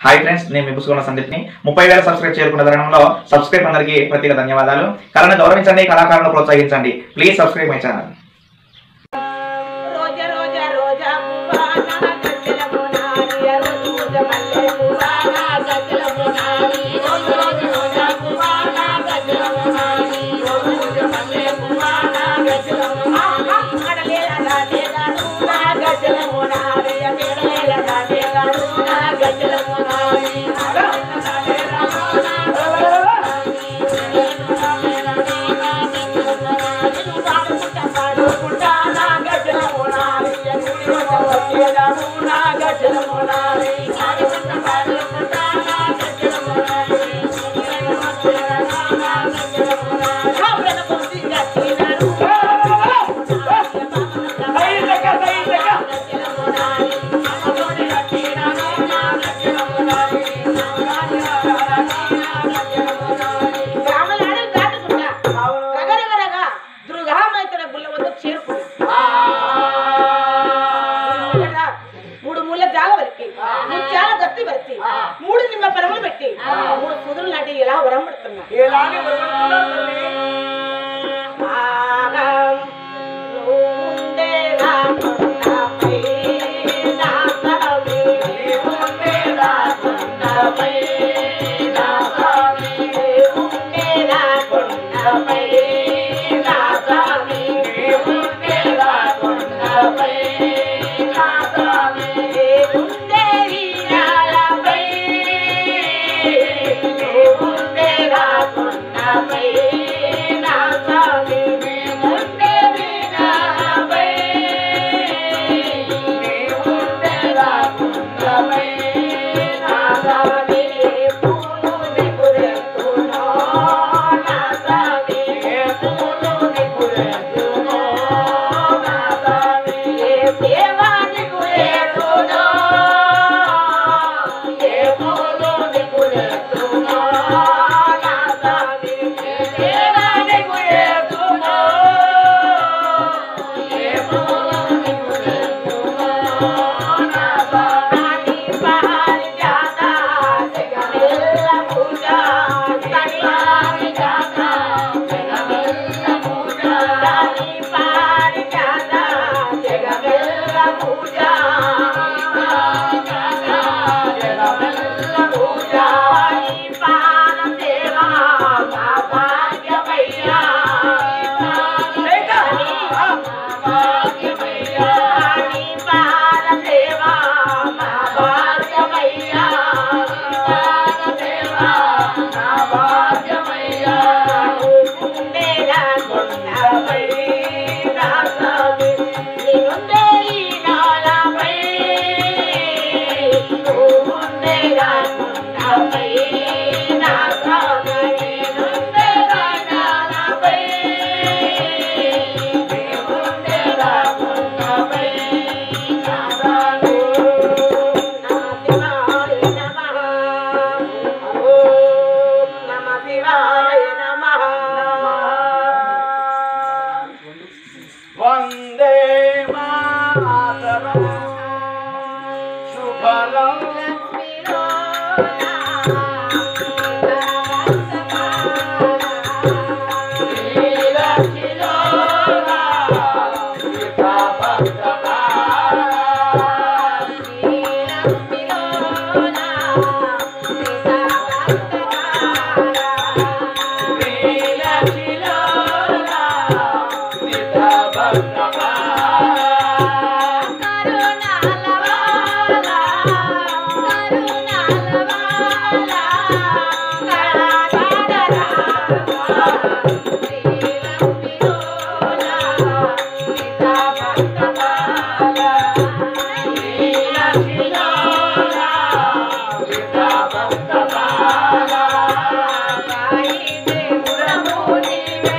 Hi friends నేను మీ పుసుకున్న సందీప్ని ముప్పై వేల సబ్స్క్రైబ్ చేరుకున్న తరుణంలో సబ్స్క్రైబ్ అందరికీ ప్రత్యేక ధన్యవాదాలు కళను గౌరవించండి కళాకారులను ప్రోత్సహించండి ప్లీజ్ సబ్స్క్రైబ్ మై ఛానల్ రోజా రోజా రోజా పువ్వానా గజ్జల పునాది రోజు రోజు మల్లె పువ్వానా గజ్జల పునాది రోజు రోజు రోజా పువ్వానా గజ్జల పునాది రోజు రోజు మల్లె పువ్వానా గజ్జల పునాది అడలేల రాజేగాను నా గజ్జల పునాది అడలేల రాజేగాను నా గజ్జల పునాది గ్రామలాడలు దాటుకుంటా రగరగరగా దుర్గామైతుడ గుళ్ళ వద్ద చేరుకుంది మూడు ముళ్ళ జాగ వరికి ముత్యాల గత్తి వరికి మూడు నిమ్మ పరములు పెట్టి మూడు కుదురు లాంటి ఇలా వరం పెడుతున్నా ఎలాగే వరవడుతున్నారు తల్లి? ఆగం ఉండేలా కొండపై నాగమే ఉండేలా కొండపై నాగమే ఉండేలా కొండపై నాగమే ఉండేలా కొండపై నాగమే ఉండేది నాలపై ఉండేలా కొండపై నాగమే ఉండేది నాలపై ఉండేలా కొండపై నాగమే పూలు నిపురెత్తునో నాగమే పూలు నిపురెత్తునో నాగమే దేవాని పురెత్తునో ఏ పూలు నిపురెత్తునో నాగమే దేవాని పురెత్తునో ఏ పూలు నిపురెత్తునో నాగమే పారి జాతా జగమెల్ల పూజా పారి జాతా జగమెల్ల పూజా పారి జాతా జగమెల్ల పూజా జగమెల్ల పూజా పాద సేవా మా భాగ్యమయ్యా భాగ్యమయ్యా నీ పాద సేవా మా భాగ్యమయ్యా పాద సేవా మా భాగ్యమయ్యా ఉండేలా కొండపై రాసామి నీవుండే ఈ నాలపై ఉండేలా కొండపై రాసామి నీవుండేలా నాలపై నీవుండేలా కొండపై రాసామి నమః నమః ఓం నమ శివాయ నమః వందే మాతరం శుభలం Bye.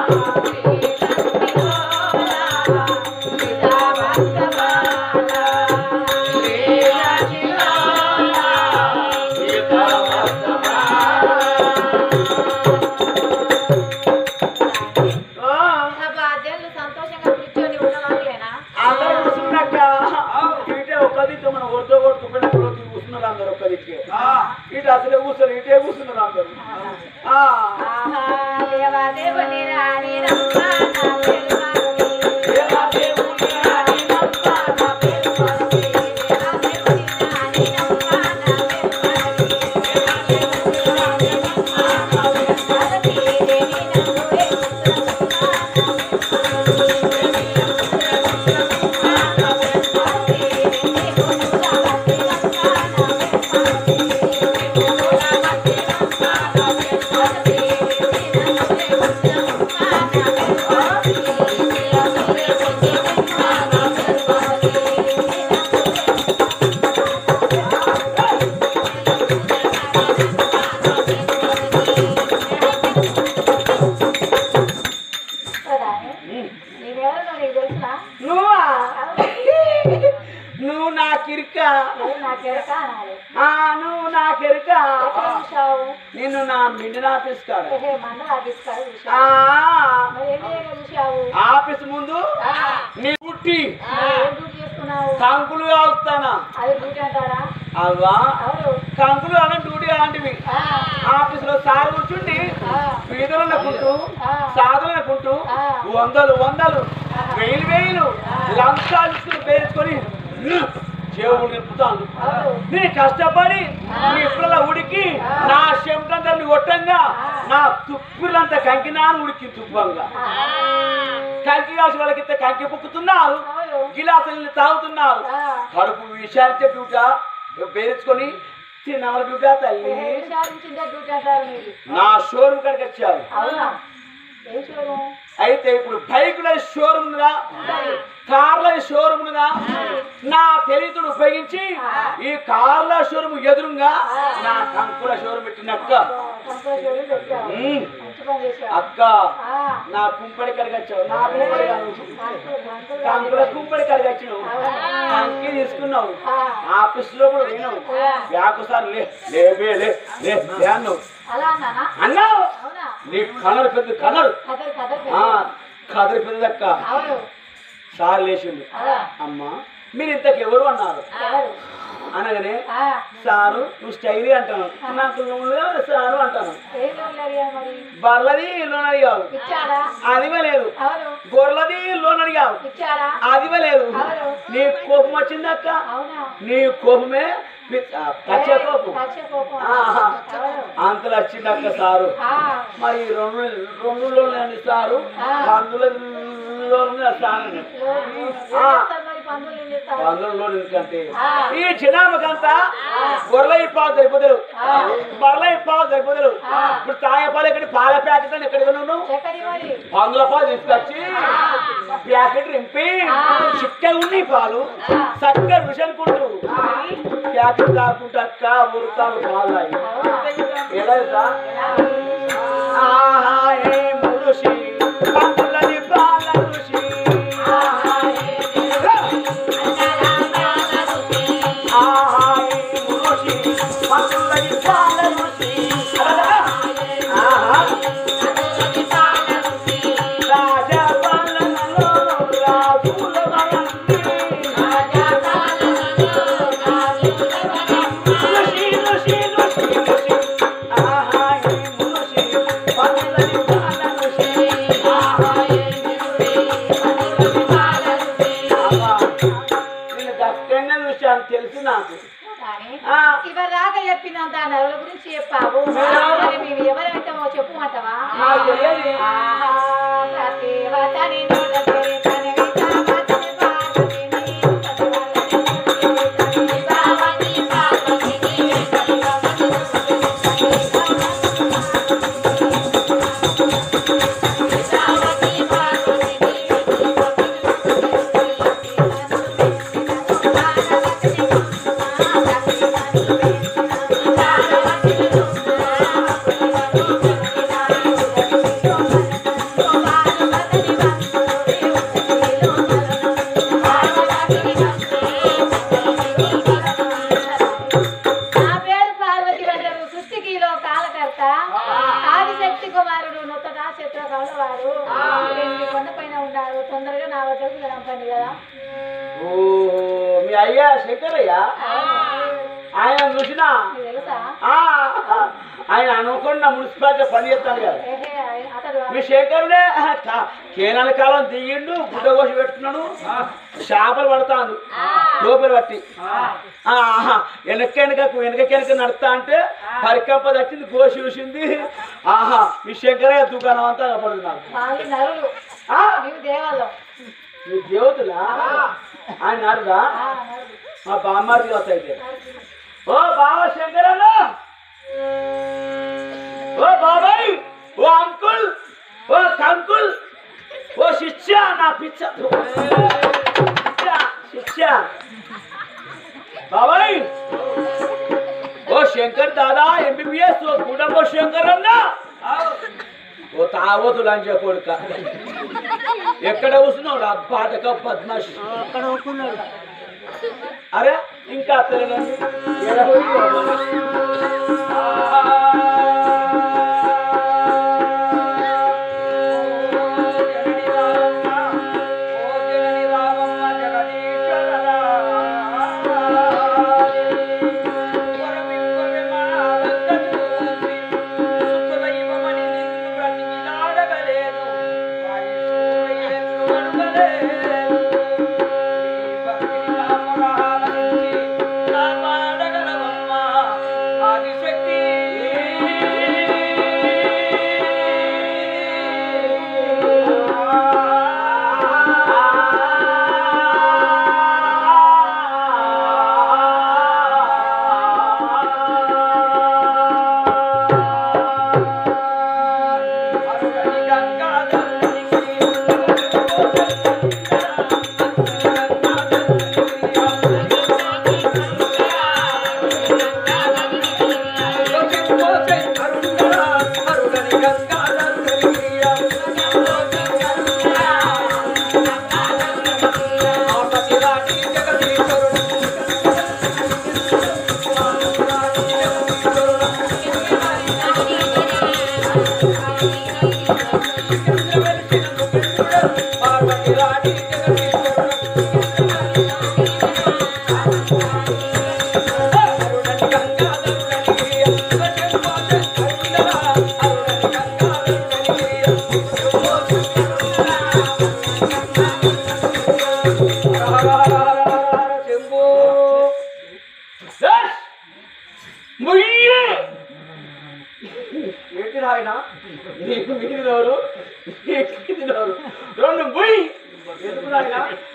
సంతోషంగా కూర్చొని ఉన్నవాళ్ళేనా అందరూ కూర్చున్నాక ఇటే ఒక్క దిక్కు మనం ఒడ్డు కొట్టుకుపోయిన కూర్చున్నారు అందరు ఒక్క దిక్కే ఇటు అసలే కూర్చొని ఇటే కూర్చున్నారు అందరు ఆ, ఆహా దేవాదేవుని రాణి రమ్మ నా పేరు మాధవి. దేవాదేవుని రాణి రమ్మ నా పేరు మాధవి. దేవాదేవుని రాణి రమ్మ నా పేరు మాధవి. మాధవి దేవి నందుడే నీవెవరో నీకు తెలుసునా నువ్వా నువ్వు నా కిరిక నువ్వు నాకెరక అనాలి ఆ నువ్వు నా కిరిక ఎక్కడ చూసావు నిన్ను నా మిడిల్ ఆఫీస్ కాడ ఏహే, మంద ఆఫీస్ కాడ ఆ, చూసావు మరి ఎన్ని ఏళ్ళు చూసావు ఆఫీస్ ముందు ఆ, నీ పుట్టి ఆ, ఏం డ్యూటీ చేసుకున్నావు కంకులు కాలుస్తానా అది డ్యూటీ అంటారా అవ్వా అవును కంకులు అలా డ్యూటీ అలాంటివి ఆ, ఆఫీస్ లో సార్ కూర్చుండి ఆ, పీదలనుకుంటూ ఆ. సాధననుకుంటూ ఆ. వందలు వందలు వేలు వేలు లంచాలు తీసుకుని పేర్చుకొని చెవులు నింపుతాను అవును నీ కష్టపడి నీ పిల్లల ఉడికి నా చెమటందరిని కొట్టంగా నా తుప్పిలంతా కంకినాను ఉడికి తుప్పంగా కంకి కాసి వాళ్ళకి కంకి పుక్కుతున్నారు అవును గిలాసులు తాగుతున్నారు ఆ, కడుపు విషయాలు చెప్పిట పేర్చుకొని తిన్నాను బిడ్డ తల్లి ఏ విచారించిందే డ్యూటీ అంటారు మీరు నా షోరూమ్ కాడికి వచ్చారు అవునా ఏం చూడము అయితే ఇప్పుడు బైకుల షోరూమ్ ఉందా కార్ల షోరూమ్ ఉందా నా తెలివితుడు ఉపయోగించి ఈ కార్ల షోరూమ్ ఎదురుగా నా కంకుల షోరూమ్ పెట్టినక్క సంతోషం పెట్టావు ఉమ్, మంచి పని చేశావు అక్క ఆ, నా కుంపడి కడిగి వచ్చావు నా కుంపడి కాదు. మంచి- మంచి కంకుల కుంపడి కడిగి వచ్చినావు కంకి తీసుకున్నావు ఆఫీస్ లో కూడా విన్నావు వ్యాకుసారి లే లేవే లే లే లే అన్నావు అలా అన్నానా అన్నావు అవునా నీ కనరు పెద్ద కనరు కథలు కథలు ఆ, కదిరి పెద్దదక్క అవును సార్ లేచిండు అలా అమ్మా మీరు ఇంతకు ఎవరు అన్నారు ఎవరు అనగానే ఆ, సారు నువ్వు స్టైల్ అంటాను నాకు నువ్వుగా సారు అంటాను ఏం లోన్లు అడిగావు మరి బర్లది లోన్ అడిగావు ఇచ్చాడా అదివే లేదు అవును గొర్రెలది లోన్ అడిగావు ఇచ్చాడా అదివే లేదు అవును నీ కోపం వచ్చిందక్క అవునా నీ కోపమే పి- ఆ, పచ్చ కోపం పచ్చ కోపం ఆహా. అవును అంతలు వచ్చిందక్క సారు ఆ, మరి రెండు రెండు లోన్లు సారు పందుల లోన్ సారు లోన్- ఏం చేస్తారు మరి పందులు ఏం చేస్తారు పందులలో ఎందుకంటే ఆ. ఈ చిన్నామకంతా గొర్రెల పాలు సరిపోతారు బర్రెల పాలు సరిపోతారు ఇప్పుడు తాగే పాలు ఎక్కడ పాల ప్యాకెట్ అని ఎక్కడ కొన్నావు ఎక్కడి మరి పందుల పాలు తీసుకొచ్చి ప్యాకెట్ నింపి చిక్క ఉన్నాయి పాలు చక్కగా రుషనుకుంటారు ప్యాకెట్ తాకుంటా అక్క ఉరుతాలు పాలు తాగి ఎలా తెలుసా? ఆహా ఏ మురుషి పందులని పాల రుషి ఆహా ఏ మురుషి పందులని పాల రుషి ఆహా రాజా పాలనలో రాజుల వయండి. రుషి, రుషి, రుషి, రుషి. ఆహా ఏ మురుషి పందులని పాల రుషి. ఆహా ఏ అబ్బా, నేను దక్కంగా చూశాను తెలుసు నాకు కానీ ఆ. ఇవరి దాకా చెప్పినంత నరుల గురించి చెప్పావు మరి మేము ఎవరైతామో చెప్పమంటావా నాకు తెలియదు. ఆహా, ప్రతివతని నోట పేరు తని వితావతని పార్వతి నీవు సతివతని పార్వతి పార్వతి నీవు సతివతని పార్వతి పార్వతి నీవు రాముల వారు ఎనిమిది కొండ పైన ఉన్నారు తొందరగా నా వద్దకు రంపండి కదా ఓ మీ అయ్యా శంకరయ్య ఆయన చూసినా మీకు తెలుసా ఆ, ఆయన అనుకున్న మున్సిపాలిటీ పని చేస్తాను కదా ఏహే, ఆయన- అతడు మీ శేఖరుడే కా- కేనాల కాలం దిగిండు గుడ్డ కోసి పెట్టుకున్నాడు చేపలు పడతాను లోపల పట్టి ఆహా, వెనక వెనకకు వెనక వెనక నడుస్తా అంటే పరికంప తట్టింది కోసి చూసింది ఆహా మీ శంకరయ్య దుకాణం అంతా పడుతున్నాను వాళ్ళు నరులు నీవు దేవాలయం మీ దేవతలా ఆయన నరుదా ఆ, నరులు. మా బామ్మారి అయితే ఓ బాబా శంకరన్న ఓ బాబాయ్ ఓ అంకుల్ ఓ కంకుల్ ఓ శిష్య నా పిచ్చ శిష్య, శిష్య బాబాయ్ ఓ శంకర్ దాదా ఎంబీబీఎస్ ఓ కుటుంబ శంకర్ అన్న ఓ తావతు లంచ కొడుక ఎక్కడ కూర్చున్నావు రా పాటక పద్మాషి అక్కడ ఊరుకున్నాడు అరే ఇంకా తెలియదు ఎడ పోయి ఏంటి నాయన నీకు మిగిలినవారు మిగిలినవారు రెండు బుయ్ ఎందుకు నాయన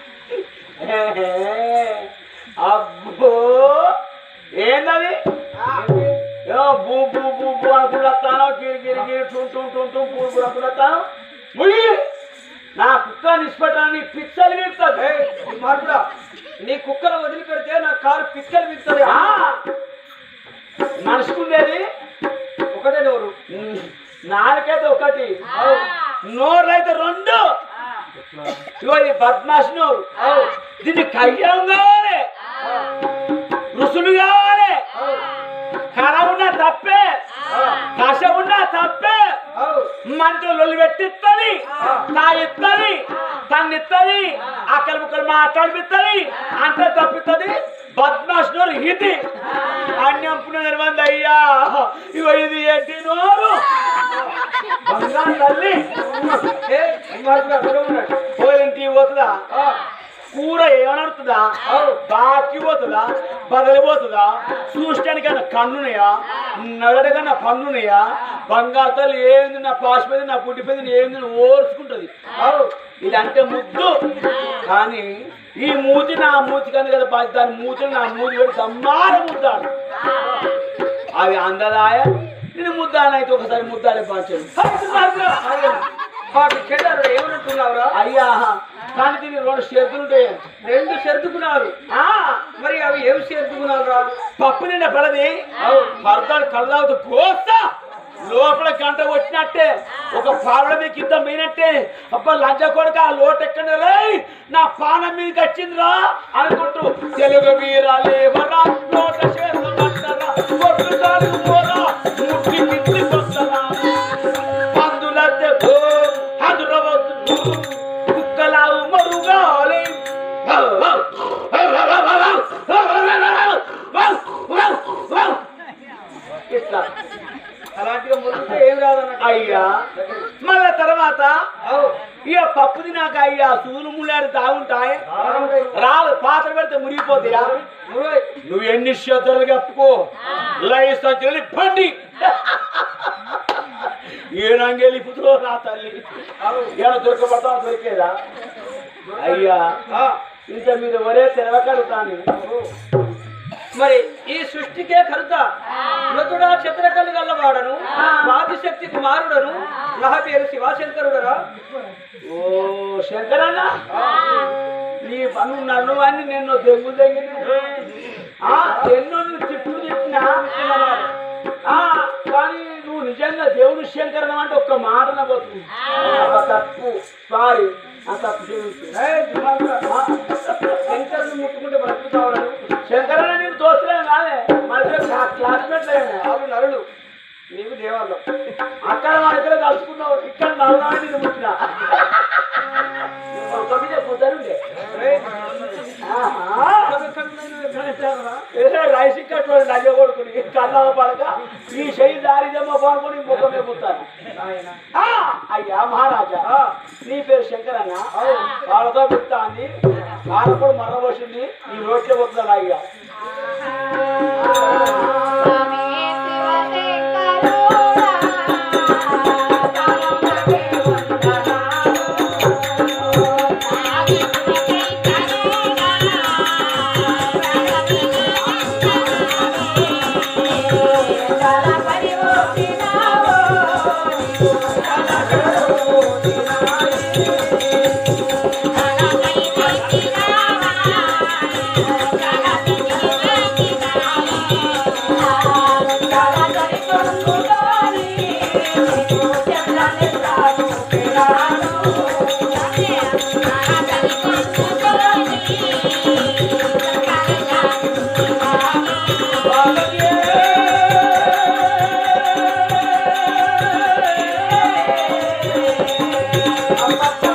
అబ్బో ఏంటది ఏమో బూ బూ బూ బూ అనుకుంటాను గిరి గిరి గిరి టూం టూం టూం టూం పూ పూ అనుకుంటాను ముయ్యి నా కుక్క నిష్పట్టాన్ని పిచ్చలు వీపుతుంది మార్పుడా నీ కుక్కను వదిలిపెడితే నా కారు పిక్కలు విత్తది మనుషుకుండేది ఒకటే నోరు నాలుగైతే ఒకటి నోరు అయితే రెండు ఇగో ఇది బద్మాష్ నోరు దీన్ని కయ్యం కావాలి రుసులు కావాలి కళ ఉన్నా తప్పే కష ఉన్నా తప్పే మంచి లొల్లి పెట్టిస్తుంది తాగిస్తుంది తన్నిస్తుంది అక్కడి ముక్కలు మాట్లాడిపిస్తుంది అంతే తప్పిస్తుంది బద్మాష్ నోరు ఇది అన్యం పునర్మంది అయ్యా ఇగో ఇది ఏంటి నోరు బంగారు తల్లి ఏ మార్పుడా దూరం ఉన్నాడు పోయింటి పోతుందా కూర ఏమనడుతుందా బాకి పోతుందా బదలిపోతుందా చూడటానికన్నా కన్నున్నాయా నడడకన్నా పన్నున్నాయా బంగారు తల్లి ఏంది నా పాస్ మీద నా పుట్టి మీద ఏంది ఓర్చుకుంటుంది ఇదంటే ముద్దు కానీ ఈ మూతి నా మూతి కన్నా కదా బాధ్యత దాని మూతిని నా మూతి పెట్టి సమ్మాన ముద్దాడు అవి అందదాయ నేను ముద్దానైతే ఒకసారి ముద్దాడే బాధ్యత మాకు చెడ్డారు ఏమనుకున్నావురా అయ్యా కానీ దీనికి రెండు చేతులు ఉంటాయి రెండు సర్దుకున్నారు ఆ, మరి అవి ఏమి సర్దుకున్నారు రా పప్పు నిండా పడది పరదాలు కళ్ళవుతూ కోస్తా లోపల గంట వచ్చినట్టే ఒక పాలన మీకు ఇంత మీనట్టే అబ్బా లంచ కొడుక ఆ లోటు ఎక్కడ రై నా పానం మీదకి వచ్చిందిరా అనుకుంటూ తెలుగు వీరాలేవరా నోట చేసమంటారా కొట్టుతారు పోరా ముట్టి కింది కొట్టరా అందులతే ఓ తర్వాత ఇక పప్పు తినాక అయ్యా సూలు ముళ్ళాడు తాగుంటాయి రాదు పాత్ర పెడితే మురిగిపోతాయా నువ్వు ఎన్ని శ్రద్ధలు కప్పుకో లైఫ్ సంచులని బండి ఏ రంగెలిపుతో నా తల్లి ఏమైనా దొరకబడతా దొరికేదా అయ్యా ఇంత మీరు ఒరే తెలవకలుగుతాను మరి ఈ సృష్టికే కరుత మృతుడా చిత్రకల్లి గల్లవాడను వాదిశక్తి కుమారుడను నా పేరు శివశంకరుడరా ఓ శంకరన్న నీ పను నన్ను అని నిన్ను దెంగు దెంగి ఎన్నో నువ్వు తిట్లు తిట్టినా ఆ, కానీ నువ్వు నిజంగా దేవుడు శంకరణం అంటే ఒక్క మాట నవ్వచ్చు తప్పు సారీ ఆ తప్పు క్షమించు. ఏయ్, దుమారుగా. ఆ, శంకరుని ముట్టుకుంటే బ్రతుకుతావరా శంకరన్న నేను దోస్తులే కాదే మరి క్లాస్మేట్లే వాళ్ళు నరులు నీకు దేవాళ్ళు అక్కడ మా ఇద్దరు కలుసుకున్నావు ఇక్కడ నల్లవాడి నేను ముట్టిన తొమ్మిది పొద్దునుండే రైస్ ఇక్కడ నజ కొడుకుని కళ్ళ పడక ఈ చెయ్యి దారిదేమో పనుకొని ముఖమే పుట్టాను అయ్యా మహారాజా నీ పేరు శంకరన్న వాళ్ళతో పుట్టాంది వాళ్ళప్పుడు మర్రబోసింది ఈ రోడ్లో పోతున్నాను అయ్యా అమ్మమ్మ